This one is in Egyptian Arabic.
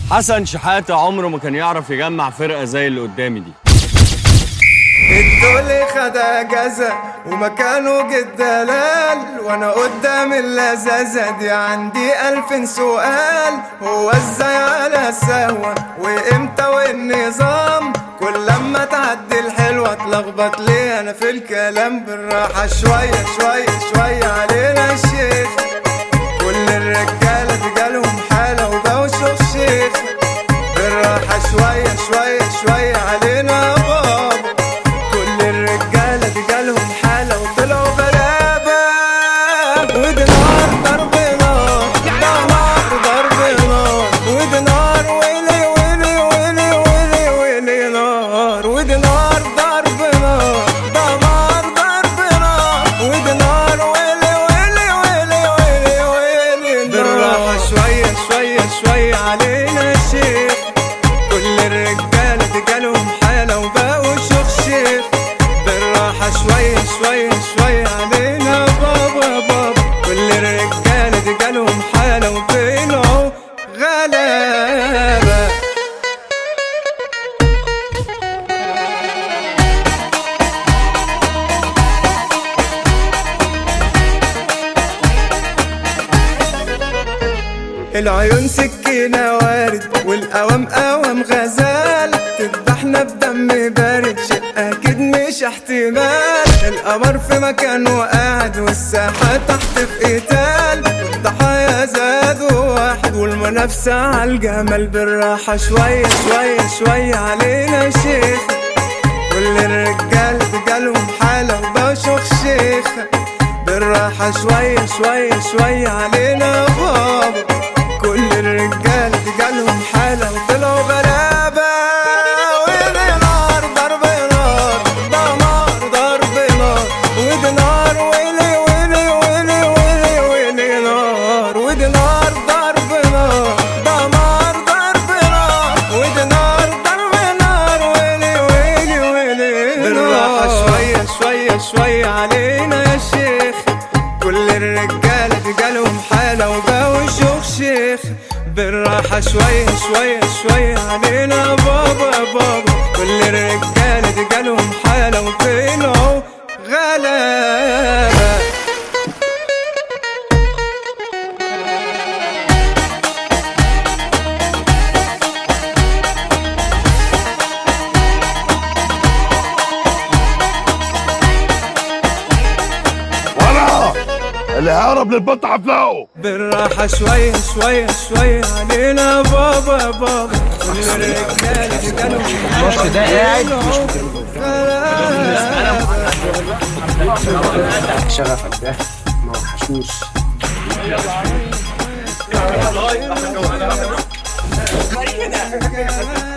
حسن شحاتة عمره ما كان يعرف يجمع فرقة زي اللي قدامي دي الدولي خد اجازة ومكانه جد دلال وانا قدام اللذاذة دي عندي الف سؤال هو ازاي على السهوة وامتى والنظام كل لما تعدي الحلوة اتلخبط ليه انا في الكلام بالراحة شوية شوية شوية علينا الشيخ كل الرجالة دي جالهم حالة وبوشوا الشيخ بالراحة شوية شوية شوية علينا يا بابا كل الرجالة دي جالهم حالة وطلعوا غلابة ودي نار ضرب نار ده نار ضرب نار ودي نار ويلي ويلي ويلي ويلي ويلي نار ودي نار ضرب نار ده نار ضرب نار ودي نار ويلي ويلي ويلي ويلي ويلي نار بالراحة شوية شوية شوية علينا شيخ كل الرجالة دي جالهم حالة وبقوا شيخ شيخ بالراحة شوية شوية شوية علينا بابا بابا كل الرجالة دي جالهم حالة وطلعوا غلابة العيون سكينة وارد والقوام قوام غزال تذبحنا بدم بارد شيء أكيد مش احتمال القمر في مكانه قاعد والساحة تحت في قتال والضحايا زادوا واحد والمنافسة عالجمال بالراحة شوية شوية شوية علينا شيخ كل الرجال جالهم حالة وبشوخ شيخ بالراحة شوية شوية شوية علينا بابا كل الرجال جالهم حالة وطلعوا غلابة ودي نار ضرب نار ده نار ضرب نار ودي نار ويلي ويلي ويلي ويلي ويلي نار ودي نار ضرب نار ده نار ضرب نار ودي نار ضرب نار ويلي ويلي ويلي بالراحة شوية شوية شوية علينا يا شيخ كل الرجالة دي جالهم حالة وبقوا شيوخ شيخ بالراحة شوية شوية شوية علينا بابا بابا كل الرجالة دي جالهم حالة وطلعوا غلابة ورا اللي هيهرب للبط حفلقه بالراحة شوية شوية شوية علينا بابا بابا كل الرجالة دي جالهم المشط ده قاعد مش غلابة شغفك ده ما وحشوش كده